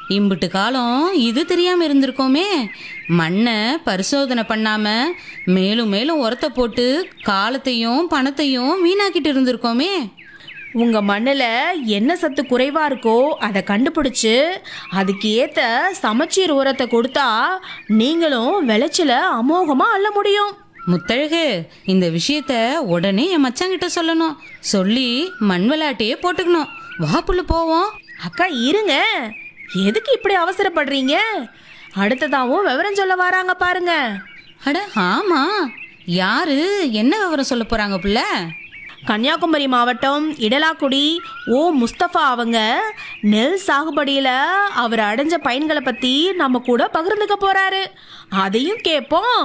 இம்புட்டு காலம் இது தெரியாம இருந்திருக்கோமே மண்ணை பரிசோதனை பண்ணாம மேலும் மேலும் உரத்தை போட்டு காலத்தையும் பணத்தையும் வீணாக்கிட்டு இருந்திருக்கோமே உங்க மண்ணுல என்ன சத்து குறைவா இருக்கோ அதை கண்டுபிடிச்சு அதுக்கு ஏத்த சமச்சீர் உரத்தை கொடுத்தா நீங்களும் விளைச்சல அமோகமா அள்ள முடியும் முத்தழகு இந்த விஷயத்த உடனே என் மச்சாங்கிட்ட சொல்லணும் சொல்லி மண் விளையாட்டையே போட்டுக்கணும் வா புள்ள போவோம் அக்கா இருங்க எதுக்கு இப்படி அவசரப்படுறீங்க அடுத்ததாவும் விவரம் சொல்ல வராங்க பாருங்க அட ஆமா யாரு என்ன விவரம் சொல்ல போறாங்க புள்ள கன்னியாகுமரி மாவட்டம் இடலாக்குடி ஓ முஸ்தபா அவங்க நெல் சாகுபடியில் அவர் அடைஞ்ச பயன்களை பற்றி நம்ம கூட பகிர்ந்துக்க போறாரு அதையும் கேட்போம்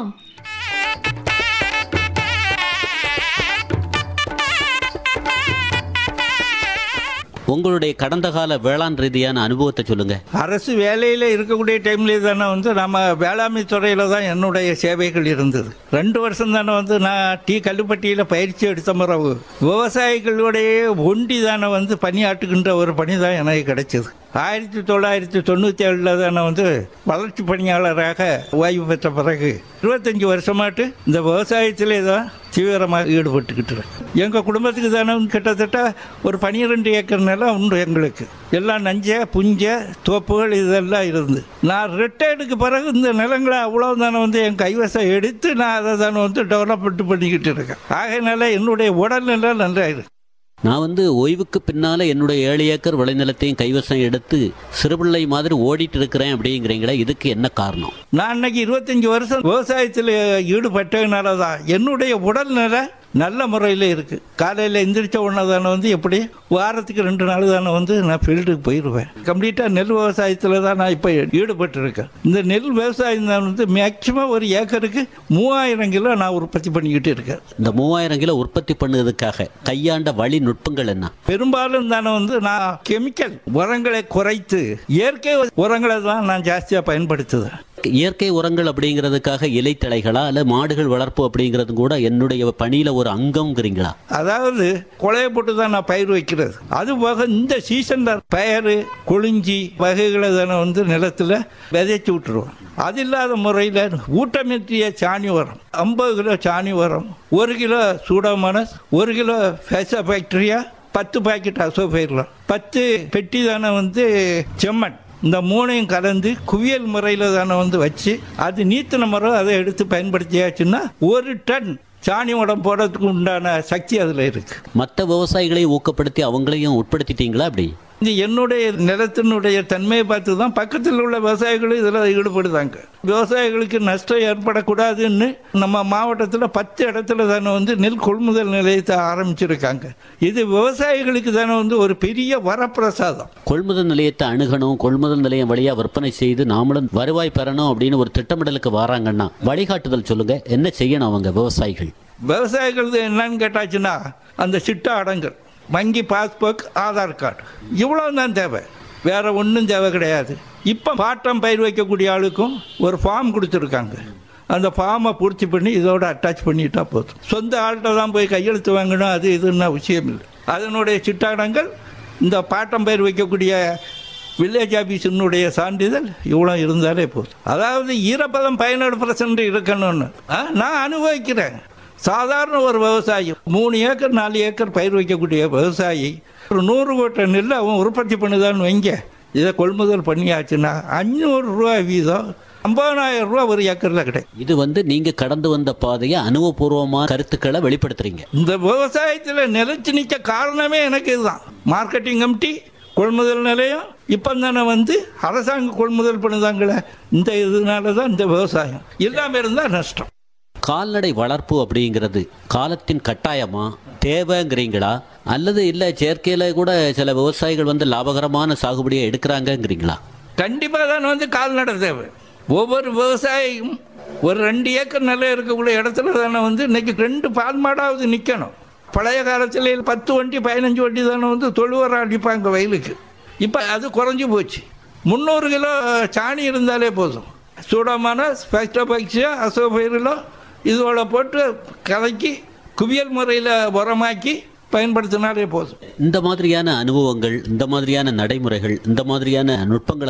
உங்களுடைய கடந்த கால வேளாண் ரீதியான அனுபவத்தை சொல்லுங்க அரசு வேலையில் இருக்கக்கூடிய டைம்லேயே தானே வந்து நம்ம வேளாண்மை துறையில் தான் என்னுடைய சேவைகள் இருந்தது ரெண்டு வருஷம் தானே வந்து நான் டீ கல்லுப்பட்டியில் பயிற்சி எடுத்த பிறகு விவசாயிகளுடைய ஒண்டி தானே வந்து பணியாற்றுகின்ற ஒரு பணி தான் எனக்கு கிடைச்சது ஆயிரத்தி தொள்ளாயிரத்தி தொண்ணூற்றி ஏழில் தானே வந்து வளர்ச்சி பணியாளராக ஓய்வு பெற்ற பிறகு இருபத்தஞ்சி வருஷமாட்டு இந்த விவசாயத்திலே தான் தீவிரமாக ஈடுபட்டுக்கிட்டு இருக்கேன். எங்கள் குடும்பத்துக்கு தானே கிட்டத்தட்ட ஒரு பன்னிரெண்டு ஏக்கர் நிலம் உண்டு எங்களுக்கு எல்லாம் நஞ்ச புஞ்ச தோப்புகள் இதெல்லாம் இருந்து நான் ரிட்டையர்டுக்கு பிறகு இந்த நிலங்களை அவ்வளோ தானே வந்து என் கைவசம் எடுத்து நான் அதை தானே வந்து டெவலப்மெண்ட் பண்ணிக்கிட்டு இருக்கேன் ஆகையினால என்னுடைய உடல்நிலை நல்லா இருக்கு நான் வந்து ஓய்வுக்கு பின்னால என்னுடைய ஏழு ஏக்கர் விளைநிலத்தையும் கைவசம் எடுத்து சிறுபிள்ளை மாதிரி ஓடிட்டு இருக்கிறேன் அப்படிங்கிறீங்களே இதுக்கு என்ன காரணம் நான் அன்னைக்கு இருபத்தஞ்சி வருஷம் விவசாயத்தில் ஈடுபட்டதுனால தான் என்னுடைய உடல்நிலை நல்ல முறையில் இருக்குது காலையில் எந்திரிச்ச உடனே தானே வந்து எப்படி வாரத்துக்கு ரெண்டு நாள் தானே வந்து நான் ஃபீல்டுக்கு போயிடுவேன் கம்ப்ளீட்டாக நெல் விவசாயத்தில் தான் நான் இப்போ ஈடுபட்டிருக்கேன் இந்த நெல் விவசாயம் தான் வந்து மேக்சிமம் ஒரு ஏக்கருக்கு மூவாயிரம் கிலோ நான் உற்பத்தி பண்ணிக்கிட்டு இருக்கேன் இந்த மூவாயிரம் கிலோ உற்பத்தி பண்ணுறதுக்காக கையாண்ட வழி நுட்பங்கள் என்ன பெரும்பாலும் தானே வந்து நான் கெமிக்கல் உரங்களை குறைத்து இயற்கை உரங்களை தான் நான் ஜாஸ்தியாக பயன்படுத்துவேன் இயற்கை உரங்கள் அப்படிங்கிறதுக்காக இலைத்தழைகளா அல்ல மாடுகள் வளர்ப்பு அப்படிங்கிறது கூட என்னுடைய பணியில ஒரு அங்கம்ங்கிறீங்களா அதாவது கொலையை போட்டு தான் நான் பயிர் வைக்கிறது அது போக இந்த சீசனில் பயிர் கொளிஞ்சி வகைகளை தானே வந்து நிலத்தில் விதைச்சி விட்டுருவோம் அது இல்லாத முறையில் ஊட்டமேற்றிய சாணி உரம் ஐம்பது கிலோ சாணி உரம் ஒரு கிலோ சூடோமோனஸ் ஒரு கிலோ ஃபேசா பாக்டீரியா பத்து பாக்கெட் அசோபயிரலாம் பத்து பெட்டி தானே வந்து செம்மண் இந்த மூணையும் கலந்து குவியல் முறையில் தானே வந்து வச்சு அது நீத்தின முறை அதை எடுத்து பயன்படுத்தியாச்சுன்னா ஒரு டன் சாணி உடம் போடுறதுக்கு உண்டான சக்தி அதில் இருக்கு மற்ற விவசாயிகளை ஊக்கப்படுத்தி அவங்களையும் உட்படுத்திட்டீங்களா அப்படி இது என்னுடைய நிலத்தினுடைய தன்மையை பார்த்து தான் பக்கத்தில் உள்ள விவசாயிகளும் இதில் ஈடுபடுதாங்க விவசாயிகளுக்கு நஷ்டம் ஏற்படக்கூடாதுன்னு நம்ம மாவட்டத்தில் பத்து இடத்துல தானே வந்து நெல் கொள்முதல் நிலையத்தை ஆரம்பிச்சிருக்காங்க இது விவசாயிகளுக்கு தானே வந்து ஒரு பெரிய வரப்பிரசாதம் கொள்முதல் நிலையத்தை அணுகணும் கொள்முதல் நிலையம் வழியா விற்பனை செய்து நாமளும் வருவாய் பெறணும் அப்படின்னு ஒரு திட்டமிடலுக்கு வராங்கன்னா வழிகாட்டுதல் சொல்லுங்க என்ன செய்யணும் அவங்க விவசாயிகள் விவசாயிகள் என்னன்னு கேட்டாச்சுன்னா அந்த சிட்டா அடங்கல் வங்கி பாஸ்புக் ஆதார் கார்டு இவ்வளோ தான் தேவை வேற ஒன்றும் தேவை கிடையாது இப்போ பாட்டம் பயிர் வைக்கக்கூடிய ஆளுக்கும் ஒரு ஃபார்ம் கொடுத்துருக்காங்க அந்த ஃபார்மை பூர்த்தி பண்ணி இதோட அட்டாச் பண்ணிட்டா போதும் சொந்த ஆள்கிட்ட தான் போய் கையெழுத்து வாங்கணும் அது இதுன்னு விஷயம் இல்லை அதனுடைய சிட்டாடங்கள் இந்த பாட்டம் பயிர் வைக்கக்கூடிய வில்லேஜ் ஆஃபீஸினுடைய சான்றிதழ் இவ்வளோ இருந்தாலே போதும் அதாவது ஈரப்பதம் பதினேழு பர்சன்ட் இருக்கணும்னு ஆ, நான் அனுபவிக்கிறேன் சாதாரண ஒரு விவசாயி மூணு ஏக்கர் நாலு ஏக்கர் பயிர் வைக்கக்கூடிய விவசாயி ஒரு நூறு கோட்டை நெல் அவன் உற்பத்தி பண்ணுதான்னு வைங்க இதை கொள்முதல் பண்ணியாச்சுன்னா அஞ்சூறு ரூபா வீதம் ஐம்பதாயிரம் ரூபா ஒரு ஏக்கரில் கிடைக்கும் இது வந்து நீங்க கடந்து வந்த பாதையை அனுபவபூர்வமான கருத்துக்களை வெளிப்படுத்துறீங்க இந்த விவசாயத்தில் நிலைச்சு நிற்க காரணமே எனக்கு இதுதான் மார்க்கெட்டிங் கமிட்டி கொள்முதல் நிலையம் இப்போ தானே வந்து அரசாங்கம் கொள்முதல் பண்ணுதாங்களே இந்த இதனால தான் இந்த விவசாயம் இல்லாமல் இருந்தால் நஷ்டம் கால்நடை வளர்ப்பு அப்படிங்கிறது காலத்தின் கட்டாயமா தேவைங்கிறீங்களா அல்லது இல்லை செயற்கையில கூட சில விவசாயிகள் வந்து லாபகரமான சாகுபடியை எடுக்கிறாங்கங்கிறீங்களா கண்டிப்பாக தான் வந்து கால்நடை தேவை ஒவ்வொரு விவசாயியும் ஒரு ரெண்டு ஏக்கர் நிலம் இருக்கக்கூடிய இடத்துல தானே வந்து இன்னைக்கு ரெண்டு பால் மாடாவது நிற்கணும் பழைய காலத்தில் பத்து வண்டி பதினஞ்சு வண்டி தானே வந்து தொழுவரை அடிப்பாங்க வயலுக்கு இப்போ அது குறைஞ்சி போச்சு முந்நூறு கிலோ சாணி இருந்தாலே போதும் சூடமான ஸ்பெக்டோபாக்சியா அசோபயிரிலோ இதோட போட்டு கலக்கி குவியல் முறையில் உரமாக்கி பயன்படுத்தினாலே போதும் இந்த மாதிரியான அனுபவங்கள் இந்த மாதிரியான நடைமுறைகள் இந்த மாதிரியான நுட்பங்களை